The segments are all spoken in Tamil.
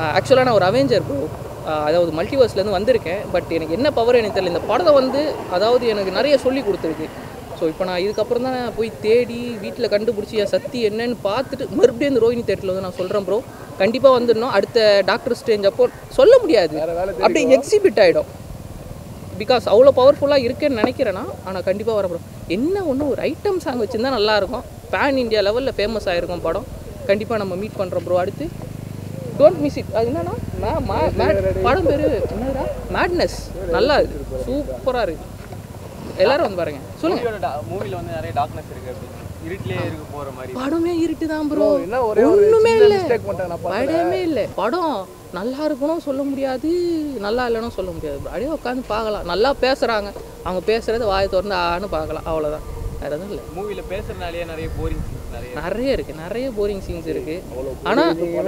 ஆக்சுவலாக நான் ஒரு அவெஞ்சர் ப்ரோ அதாவது மல்டிவர்ஸ்லேருந்து வந்திருக்கேன் பட் எனக்கு என்ன பவர் எனக்கு தெரியல இந்த படத்தை வந்து அதாவது எனக்கு நிறைய சொல்லி கொடுத்துருக்கு ஸோ இப்போ நான் இதுக்கப்புறம் தான் நான் போய் தேடி வீட்டில் கண்டுபிடிச்சி என் சக்தி என்னன்னு பார்த்துட்டு மறுபடியும் இந்த ரோஹிணி தேட்டரில் வந்து நான் சொல்கிறேன் ப்ரோ கண்டிப்பாக வந்துடணும் அடுத்த டாக்டர் ஸ்டேஞ்ச் அப்போ சொல்ல முடியாது அப்படியே எக்ஸிபிட் ஆகிடும் பிகாஸ் அவ்வளோ பவர்ஃபுல்லாக இருக்குன்னு நினைக்கிறேன்னா ஆனால் கண்டிப்பாக வர ப்ரோ என்ன ஒன்று ஒரு ஐட்டம் சாங் வச்சுருந்தா நல்லாயிருக்கும் பேன் இந்தியா லெவலில் ஃபேமஸ் ஆகிருக்கும் படம் கண்டிப்பாக நம்ம மீட் பண்ணுறோம் ப்ரோ அடுத்து டோன்ட் மிஸ் இட் அது என்னன்னா மா- மா- மா- படம் பேர் என்னடா மேட்னஸ் நல்லா இருக்கு சூப்பராக இருக்கு எல்லாரும் வந்து பாருங்க சொல்லுங்க மூவில வந்து நிறைய டார்க்னஸ் இருக்கு அப்படின்னு இருட்டிலே இருக்க போற மாதிரி படமே இருட்டு தான் ப்ரோ என்ன ஒரே ஒரு ஒண்ணுமே சின்ன இல்ல mistake பண்ணிட்டேன் நான் படமே இல்லை படம் நல்லா இருக்கணும் சொல்ல முடியாது நல்லா இல்லைன்னு சொல்ல முடியாது bro. அப்படியே உட்காந்து பார்க்கலாம் நல்லா பேசுறாங்க அவங்க பேசுறது வாயை திறந்து ஆன்னு பார்க்கலாம் அவ்வளோதான் வேற எதுவும் இல்லை மூவில பேசுறதுனாலயே நிறைய போரிங் சீன்ஸ் நிறைய நிறைய இருக்கு நிறைய போரிங் சீன்ஸ் இருக்கு ஆனா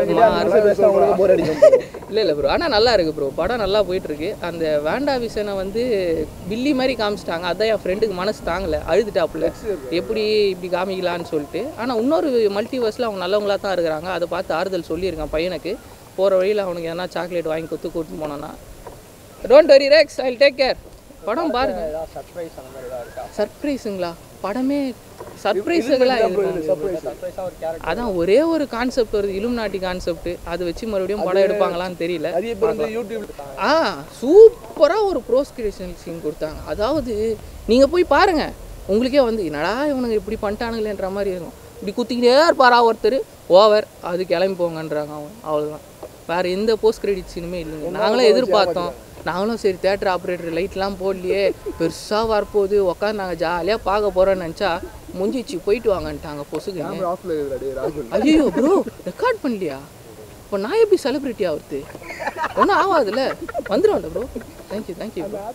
போர் அடிக்கும் இல்லை இல்லை ப்ரோ ஆனால் நல்லா இருக்கு ப்ரோ படம் நல்லா போயிட்டு இருக்கு அந்த வேண்டா விஷனை வந்து பில்லி மாதிரி காமிச்சிட்டாங்க அதான் என் ஃப்ரெண்டுக்கு மனசு தாங்கல அழுதுட்டாப்புல எப்படி இப்படி காமிக்கலான்னு சொல்லிட்டு ஆனால் இன்னொரு மல்டிவர்ஸில் அவங்க நல்லவங்களா தான் இருக்கிறாங்க அதை பார்த்து ஆறுதல் சொல்லியிருக்கான் பையனுக்கு போகிற வழியில் அவனுக்கு எதனா சாக்லேட் வாங்கி கொடுத்து கூட்டிட்டு போனோன்னா don't worry Rex I take care படம் பாருங்க சர்ப்ரைஸ் அந்த மாதிரி ஏதாவது இருக்கா சர்ப்ரைஸுங்களா படமே சர்ப்ரைஸுங்களா சர்ப்ரைஸாக ஒரு கேரக்டர் அதான் ஒரே ஒரு கான்செப்ட் வருது இலுமினாட்டி கான்செப்ட் அதை வச்சு மறுபடியும் படம் எடுப்பாங்களான்னு தெரியல நிறைய பேர் வந்து யூடியூப் ஆ சூப்பராக ஒரு ப்ரோஸ் கிரியேஷன் சீன் கொடுத்தாங்க அதாவது நீங்கள் போய் பாருங்க உங்களுக்கே வந்து என்னடா இவனுங்க இப்படி பண்ணிட்டானுங்களேன்ற மாதிரி இருக்கும் இப்படி குத்திக்கிட்டே இருப்பாரா ஒருத்தர் ஓவர் அது கிளம்பி போங்கன்றாங்க அவன் அவ்வளோதான் வேறு எந்த போஸ்ட் கிரெடிட் சீனுமே இல்லைங்க நாங்களும் எதிர்பார்த்தோம் நாங்களும் சரி தேட்டர் ஆப்ரேட்டர் லைட்லாம் போடலையே பெருசாக வரப்போகுது உட்காந்து நாங்கள் ஜாலியாக பார்க்க போகிறோன்னு நினச்சா முஞ்சிச்சு போயிட்டு வாங்கன்ட்டாங்க பொசுக்கு ஆஃப்ல இருக்கிறாடி ராகுல் ஐயோ ப்ரோ ரெக்கார்ட் பண்ணலையா இப்போ நான் எப்படி செலிப்ரிட்டி ஆகுறது ஒன்றும் ஆகாதுல்ல வந்துடும்ல ப்ரோ தேங்க்யூ தேங்க்யூ ப்ரோ